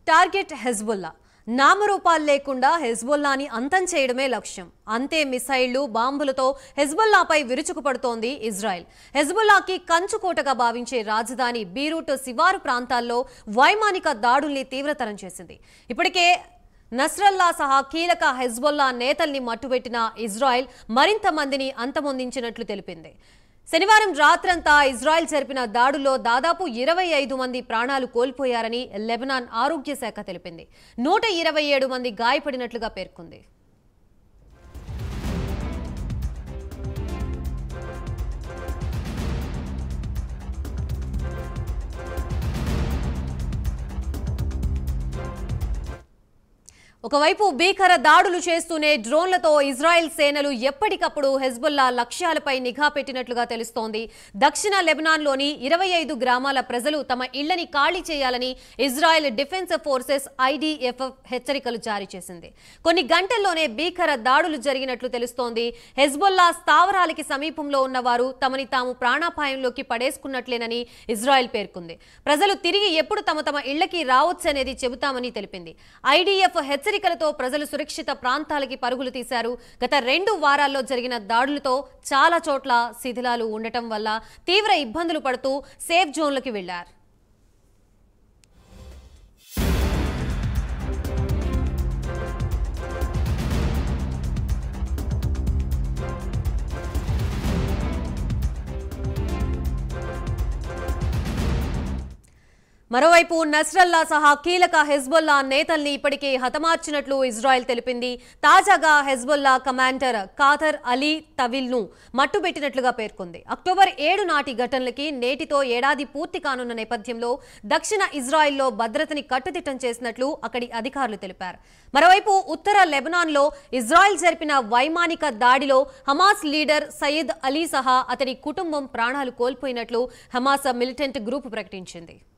target Hezbollah నామరూపాలు లేకుండా హెజ్బుల్లాని అంతం చేయడమే లక్ష్యం అంతే మిసైళ్లు బాంబులతో హెజ్బుల్లాపై విరుచుకుపడుతోంది ఇజ్రాయెల్ హెజ్బుల్లాకి కంచుకోటగా భావించే రాజధాని బీరూట్ శివారు ప్రాంతాల్లో వైమానిక దాడుల్ని తీవ్రతరం చేసింది ఇప్పటికే నస్రల్లా సహా కీలక హెజ్బుల్లా నేతల్ని మట్టుబెట్టిన ఇజ్రాయెల్ మరింత మందిని అంతమొందించినట్లు తెలిపింది శనివారం రాత్రంతా ఇజ్రాయెల్ జరిపిన దాడుల్లో దాదాపు ఇరవై ఐదు మంది ప్రాణాలు కోల్పోయారని లెబనాన్ ఆరోగ్య శాఖ తెలిపింది నూట ఇరవై ఏడు మంది గాయపడినట్లుగా పేర్కొంది ఒకవైపు భీకర దాడులు చేస్తూనే డ్రోన్లతో ఇజ్రాయెల్ సేనలు ఎప్పటికప్పుడు హెజ్బుల్లా లక్ష్యాలపై నిఘా పెట్టినట్లుగా తెలుస్తోంది దక్షిణ లెబనాన్లోని ఇరవై ఐదు గ్రామాల ప్రజలు తమ ఇళ్లని ఖాళీ చేయాలని ఇజ్రాయెల్ డిఫెన్స్ ఫోర్సెస్ ఐడిఎఫ్ హెచ్చరికలు జారీ చేసింది కొన్ని గంటల్లోనే భీకర దాడులు జరిగినట్లు తెలుస్తోంది హెజ్బుల్లా స్థావరాలకి సమీపంలో ఉన్నవారు తమని తాము ప్రాణాపాయంలోకి పడేసుకున్నట్లేనని ఇజ్రాయెల్ పేర్కొంది ప్రజలు తిరిగి ఎప్పుడు తమ తమ ఇళ్లకి రావచ్చనేది చెబుతామని తెలిపింది ఐడిఎఫ్ హెచ్చరికలతో ప్రజలు సురక్షిత ప్రాంతాలకి పరుగులు తీశారు గత రెండు వారాల్లో జరిగిన దాడులతో చాలా చోట్ల శిథిలాలు ఉండటం వల్ల తీవ్ర ఇబ్బందులు పడుతూ సేఫ్ జోన్లకి వెళ్లారు మరోవైపు నస్రల్లా సహా కీలక హెజ్బుల్లా నేతల్ని ఇప్పటికే హతమార్చినట్లు ఇజ్రాయెల్ తెలిపింది తాజాగా Hezbollah commander Qader Ali Tawil ను మట్టుబెట్టినట్లుగా పేర్కొంది అక్టోబర్ ఏడు నాటి ఘటనలకి నేటితో ఏడాది పూర్తి కానున్న నేపథ్యంలో దక్షిణ ఇజ్రాయెల్లో భద్రతని కట్టుదిట్టం చేసినట్లు అక్కడి అధికారులు తెలిపారు మరోవైపు ఉత్తర లెబనాన్లో ఇజ్రాయెల్ జరిపిన వైమానిక దాడిలో హమాస్ లీడర్ సయీద్ అలీ సహా అతని కుటుంబం ప్రాణాలు కోల్పోయినట్లు హమాస్ మిలిటెంట్ గ్రూప్ ప్రకటించింది